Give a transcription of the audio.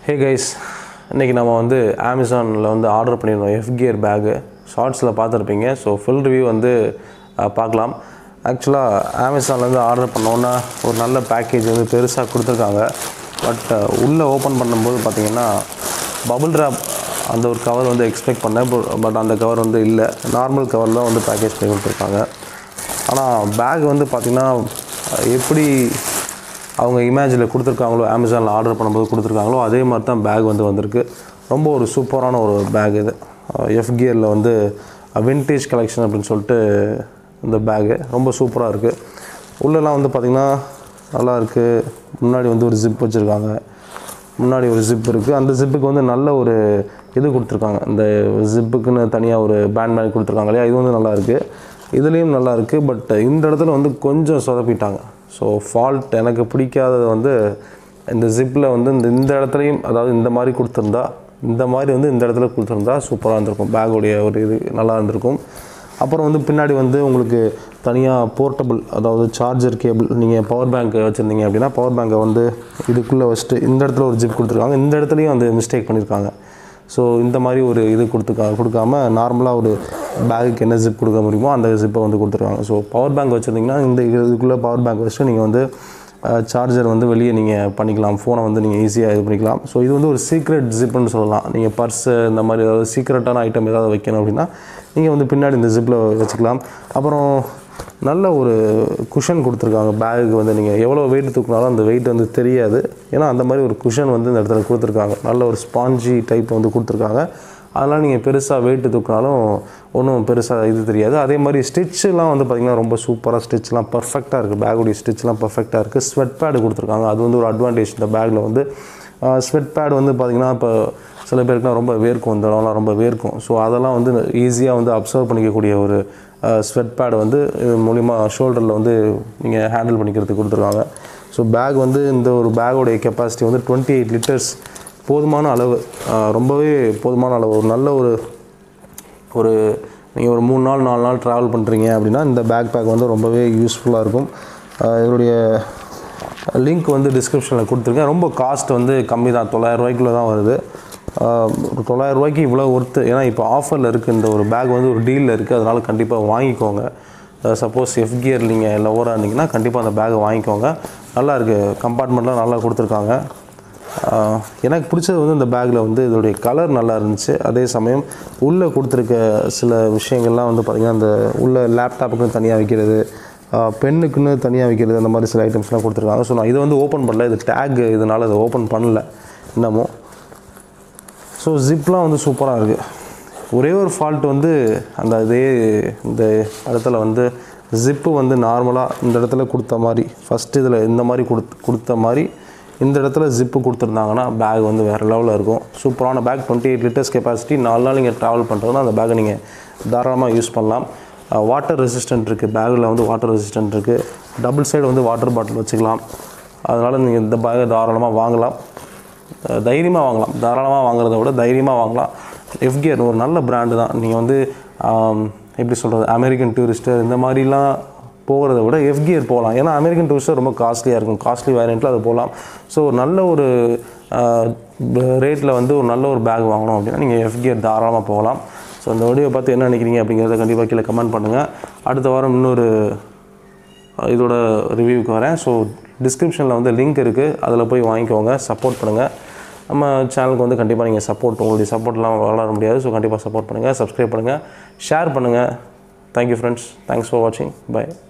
hey guys இன்றைக்கி நம்ம வந்து அமேசானில் வந்து ஆர்டர் பண்ணியிருந்தோம் எஃப் கியர் பேகு ஷார்ட்ஸில் பார்த்துருப்பீங்க ஸோ ஃபுல் ரிவ்யூ வந்து அஹ், பார்க்கலாம் ஆக்சுவலாக அமேசான்லேருந்து ஆர்டர் பண்ணோன்னா ஒரு நல்ல பேக்கேஜ் வந்து பெருசாக கொடுத்துருக்காங்க பட் உள்ளே ஓப்பன் பண்ணும்போது பார்த்தீங்கன்னா பபுள் ட்ராப் அந்த ஒரு கவர் வந்து எக்ஸ்பெக்ட் பண்ணேன் பட் அந்த கவர் வந்து இல்லை நார்மல் கவர் தான் வந்து பேக்கேஜ் பண்ணி கொடுத்துருக்காங்க ஆனால் பேக் வந்து பார்த்திங்கன்னா எப்படி அவங்க இமேஜில் கொடுத்துருக்காங்களோ அமேசானில் ஆர்டர் பண்ணும்போது கொடுத்துருக்காங்களோ அதே மாதிரி தான் பேக் வந்து வந்திருக்கு ரொம்ப ஒரு சூப்பரான ஒரு பேக் இது எஃப் கியரில் வந்து வின்டேஜ் கலெக்ஷன் அப்படின்னு சொல்லிட்டு இந்த பேகு ரொம்ப சூப்பராக இருக்குது உள்ளெல்லாம் வந்து பார்த்திங்கன்னா நல்லா இருக்குது முன்னாடி வந்து ஒரு ஜிப் வச்சுருக்காங்க முன்னாடி ஒரு ஜிப் இருக்குது அந்த ஜிப்புக்கு வந்து நல்ல ஒரு இது கொடுத்துருக்காங்க இந்த ஜிப்புக்குன்னு தனியாக ஒரு பேண்ட் மாதிரி கொடுத்துருக்காங்க இல்லையா இது வந்து நல்லா இருக்குது இதுலேயும் நல்லா இருக்குது பட் இந்த இடத்துல வந்து கொஞ்சம் சொதப்பிட்டாங்க ஸோ ஃபால்ட் எனக்கு பிடிக்காதது வந்து இந்த ஜிப்பில் வந்து இந்த இந்த இடத்துலையும் அதாவது இந்த மாதிரி கொடுத்துருந்தா இந்த மாதிரி வந்து இந்த இடத்துல கொடுத்துருந்தா சூப்பராக இருந்திருக்கும் பேக்குடைய ஒரு இது நல்லா இருந்திருக்கும் அப்புறம் வந்து பின்னாடி வந்து உங்களுக்கு தனியாக போர்ட்டபிள் அதாவது சார்ஜர் கேபிள் நீங்கள் பவர் பேங்க் வச்சுருந்தீங்க அப்படின்னா பவர் பேங்கை வந்து இதுக்குள்ளே வச்சுட்டு இந்த இடத்துல ஒரு ஜிப் கொடுத்துருக்காங்க இந்த இடத்துலையும் வந்து மிஸ்டேக் பண்ணியிருக்காங்க ஸோ இந்த மாதிரி ஒரு இது கொடுத்துக்கா கொடுக்காம நார்மலாக ஒரு பேகுக்கு என்ன ஜிப் கொடுக்க முடியுமோ அந்த ஜிப்பை வந்து கொடுத்துருக்காங்க ஸோ பவர் பேங்க் வச்சுருந்தீங்கன்னா இந்த இதுக்குள்ளே பவர் பேங்க் வச்சுட்டு நீங்கள் வந்து சார்ஜர் வந்து வெளியே நீங்கள் பண்ணிக்கலாம் ஃபோனை வந்து நீங்கள் ஈஸியாக இது பண்ணிக்கலாம் ஸோ இது வந்து ஒரு சீக்ரெட் ஜிப்புன்னு சொல்லலாம் நீங்கள் பர்ஸு இந்த மாதிரி ஏதாவது சீக்ரெட்டான ஐட்டம் ஏதாவது வைக்கணும் அப்படின்னா நீங்கள் வந்து பின்னாடி இந்த ஜிப்பில் வச்சுக்கலாம் அப்புறம் நல்ல ஒரு குஷன் கொடுத்துருக்காங்க பேகுக்கு வந்து நீங்கள் எவ்வளோ வெயிட் தூக்கினாலும் அந்த வெயிட் வந்து தெரியாது ஏன்னா அந்த மாதிரி ஒரு குஷன் வந்து இந்த இடத்துல கொடுத்துருக்காங்க நல்ல ஒரு ஸ்பாஞ்சி டைப் வந்து கொடுத்துருக்காங்க அதெல்லாம் நீங்கள் பெருசாக வெயிட்டு தூக்கினாலும் ஒன்றும் பெருசாக இது தெரியாது அதே மாதிரி ஸ்டிச்செலாம் வந்து பார்த்திங்கன்னா ரொம்ப சூப்பராக ஸ்டிச்லாம் பர்ஃபெக்டாக இருக்குது பேக்குடைய ஸ்டிச்லாம் பர்ஃபெக்டாக இருக்குது ஸ்வெட் பேடு கொடுத்துருக்காங்க அது வந்து ஒரு அட்வான்டேஜ் இந்த பேக்கில் வந்து ஸ்வெட் பேட் வந்து பார்த்திங்கன்னா இப்போ சில பேருக்குலாம் ரொம்ப வேர்க்கும் இந்த இடம்லாம் ரொம்ப வேர்க்கும் ஸோ அதெல்லாம் வந்து ஈஸியாக வந்து அப்சர்வ் பண்ணிக்கக்கூடிய ஒரு ஸ்வெட் பேட் வந்து இது மூலிமா ஷோல்டரில் வந்து நீங்கள் ஹேண்டில் பண்ணிக்கிறதுக்கு கொடுத்துருக்காங்க ஸோ பேக் வந்து இந்த ஒரு பேக்கோடைய கெப்பாசிட்டி வந்து டுவெண்ட்டி எயிட் லிட்டர்ஸ் போதுமான அளவு அஹ், ரொம்பவே போதுமான அளவு ஒரு நல்ல ஒரு ஒரு நீங்கள் ஒரு மூணு நாள் நாலு நாள் ட்ராவல் பண்ணுறீங்க அப்படின்னா இந்த பேக் பேக் வந்து ரொம்பவே யூஸ்ஃபுல்லாக இருக்கும் அஹ், இதனுடைய லிங்க் வந்து டிஸ்கிரிப்ஷனில் கொடுத்துருக்கேன் ரொம்ப காஸ்ட் வந்து கம்மி தான் தொள்ளாயிரம் ரூபாய்க்குள்ள தான் வருது ஆஹ் ஒரு தொள்ளாயிரம் ரூபாய்க்கு இவ்வளோ ஒர்த்து ஏன்னா இப்போ ஆஃபரில் இருக்குது இந்த ஒரு பேக் வந்து ஒரு டீலில் இருக்குது அதனால் கண்டிப்பாக வாங்கிக்கோங்க சப்போஸ் எஃப் கியர் நீங்கள் லோவராக இருந்தீங்கன்னா கண்டிப்பாக அந்த பேக்கை வாங்கிக்கோங்க நல்லா இருக்குது கம்பார்ட்மெண்ட்லாம் நல்லா கொடுத்துருக்காங்க ஆஹ் எனக்கு பிடிச்சது வந்து இந்த பேக்கில் வந்து இதோடைய கலர் நல்லா இருந்துச்சு அதே சமயம் உள்ளே கொடுத்துருக்க சில விஷயங்கள்லாம் வந்து பார்த்திங்கன்னா அந்த உள்ள லேப்டாப்புக்குன்னு தனியாக வைக்கிறது ஆஹ் பெண்ணுக்குன்னு தனியாக வைக்கிறது அந்த மாதிரி சில ஐட்டம்ஸ்லாம் கொடுத்துருக்காங்க ஸோ நான் இதை வந்து ஓப்பன் பண்ணல இது டேக் இதனால் இதை ஓப்பன் பண்ணல இன்னமும் ஸோ ஜிப்லாம் வந்து சூப்பராக இருக்குது ஒரே ஒரு ஃபால்ட் வந்து அந்த இதே இந்த இடத்துல வந்து ஜிப்பு வந்து நார்மலாக இந்த இடத்துல கொடுத்த மாதிரி ஃபஸ்ட்டு இதில் இந்த மாதிரி கொடுத்து கொடுத்த மாதிரி இந்த இடத்துல ஜிப்பு கொடுத்துருந்தாங்கன்னா பேக் வந்து வேறு லெவலில் இருக்கும் சூப்பரான bag twenty eight litres capacity நாலு நாள் நீங்கள் ட்ராவல் பண்ணுறதுனா அந்த பேக்கை நீங்கள் தாராளமாக யூஸ் பண்ணலாம் வாட்டர் ரெசிஸ்டன்ட் இருக்குது பேக்கில் வந்து வாட்டர் ரெசிஸ்டன்ட் இருக்குது டபுள் சைடு வந்து வாட்டர் பாட்டில் வச்சுக்கலாம் அதனால் நீங்கள் இந்த பேக்கை தாராளமாக வாங்கலாம் தைரியமாக வாங்கலாம் தாராளமாக வாங்குறத விட தைரியமாக வாங்கலாம் எஃப்கியர் ஒரு நல்ல பிராண்டு தான் நீங்கள் வந்து ஆம், எப்படி சொல்கிறது அமெரிக்கன் டூரிஸ்டர் இந்த மாதிரிலாம் போகிறத விட எஃப்கியர் போகலாம் ஏன்னா அமெரிக்கன் டூரிஸ்டர் ரொம்ப காஸ்ட்லியாக இருக்கும் காஸ்ட்லி வேரியண்ட்டில் அது போகலாம் ஸோ ஒரு நல்ல ஒரு ரேட்டில் வந்து ஒரு நல்ல ஒரு பேக் வாங்கணும் அப்படின்னா நீங்கள் எஃப்கியர் தாராளமாக போகலாம் ஸோ இந்த வீடியோ பார்த்து என்ன நினைக்கிறீங்க அப்படிங்கிறத கண்டிப்பாக கீழே கமெண்ட் பண்ணுங்கள் அடுத்த வாரம் இன்னொரு இதோட ரிவ்யூக்கு வரேன் ஸோ டிஸ்கிரிப்ஷனில் வந்து லிங்க் இருக்குது அதில் போய் வாங்கிக்கோங்க சப்போர்ட் பண்ணுங்கள் நம்ம சேனலுக்கு வந்து கண்டிப்பாக நீங்கள் சப்போர்ட் உங்களுடைய சப்போர்ட்லாம் வளர முடியாது ஸோ கண்டிப்பாக சப்போர்ட் பண்ணுங்கள் சப்ஸ்கிரைப் பண்ணுங்கள் ஷேர் பண்ணுங்கள் தேங்க்யூ ஃப்ரெண்ட்ஸ் தேங்க்ஸ் ஃபார் வாட்சிங் பை